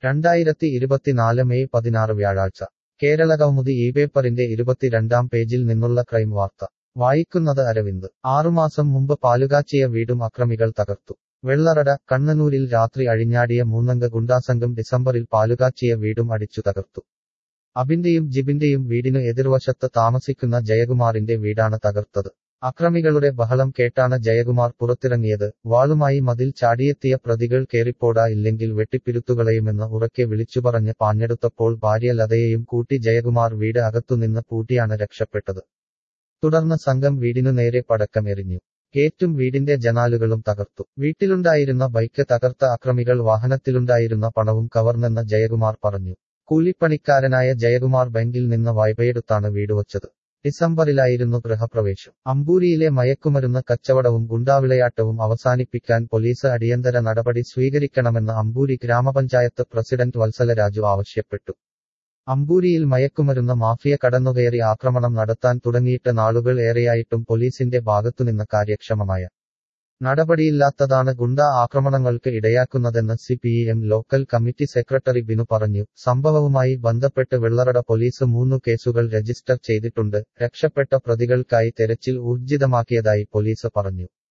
രണ്ടായിരത്തി ഇരുപത്തിനാല് മെയ് പതിനാറ് വ്യാഴാഴ്ച കേരളകൗമുദി ഈ പേപ്പറിന്റെ ഇരുപത്തിരണ്ടാം പേജിൽ നിന്നുള്ള ക്രൈം വാർത്ത വായിക്കുന്നത് അരവിന്ദ് ആറുമാസം മുമ്പ് പാലുകാച്ചിയ വീടും അക്രമികൾ തകർത്തു വെള്ളറട കണ്ണനൂരിൽ രാത്രി അഴിഞ്ഞാടിയ മൂന്നംഗ ഗുണ്ടാസംഘം ഡിസംബറിൽ പാലുകാച്ചിയ വീടും അടിച്ചു തകർത്തു അബിന്റെയും ജിബിന്റെയും വീടിനു എതിർവശത്ത് താമസിക്കുന്ന ജയകുമാറിന്റെ വീടാണ് തകർത്തത് അക്രമികളുടെ ബഹളം കേട്ടാണ് ജയകുമാർ പുറത്തിറങ്ങിയത് വാളുമായി മതിൽ ചാടിയെത്തിയ പ്രതികൾ കേറിപ്പോടാ ഇല്ലെങ്കിൽ വെട്ടിപ്പിരുത്തുകളയുമെന്ന് ഉറക്കെ വിളിച്ചുപറഞ്ഞ് പാഞ്ഞെടുത്തപ്പോൾ ഭാര്യ ലതയെയും കൂട്ടി ജയകുമാർ വീട് അകത്തുനിന്ന് പൂട്ടിയാണ് രക്ഷപ്പെട്ടത് തുടർന്ന് സംഘം വീടിനു നേരെ പടക്കം എറിഞ്ഞു ഗേറ്റും വീടിന്റെ ജനാലുകളും തകർത്തു വീട്ടിലുണ്ടായിരുന്ന ബൈക്ക് തകർത്ത അക്രമികൾ വാഹനത്തിലുണ്ടായിരുന്ന പണവും കവർന്നെന്ന് ജയകുമാർ പറഞ്ഞു കൂലിപ്പണിക്കാരനായ ജയകുമാർ ബാങ്കിൽ നിന്ന് വായ്പയെടുത്താണ് വീട് വച്ചത് ഡിസംബറിലായിരുന്നു ഗൃഹപ്രവേശം അമ്പൂരിയിലെ മയക്കുമരുന്ന് കച്ചവടവും ഗുണ്ടാവിളയാട്ടവും അവസാനിപ്പിക്കാൻ പോലീസ് അടിയന്തര നടപടി സ്വീകരിക്കണമെന്ന് അമ്പൂരി ഗ്രാമപഞ്ചായത്ത് പ്രസിഡന്റ് വത്സലരാജു ആവശ്യപ്പെട്ടു അമ്പൂരിയിൽ മയക്കുമരുന്ന് മാഫിയ കടന്നുകയറി ആക്രമണം നടത്താൻ തുടങ്ങിയിട്ട് നാളുകൾ ഏറെയായിട്ടും പോലീസിന്റെ ഭാഗത്തുനിന്ന് കാര്യക്ഷമമായ നടപടിയില്ലാത്തതാണ് ഗുണ്ട ആക്രമണങ്ങൾക്ക് ഇടയാക്കുന്നതെന്ന് C P M local committee secretary Binu പറഞ്ഞു സംഭവവുമായി ബന്ധപ്പെട്ട് വെള്ളറട പോലീസ് മൂന്നു കേസുകൾ രജിസ്റ്റർ ചെയ്തിട്ടുണ്ട് രക്ഷപ്പെട്ട പ്രതികൾക്കായി തെരച്ചിൽ ഊർജിതമാക്കിയതായി പോലീസ് പറഞ്ഞു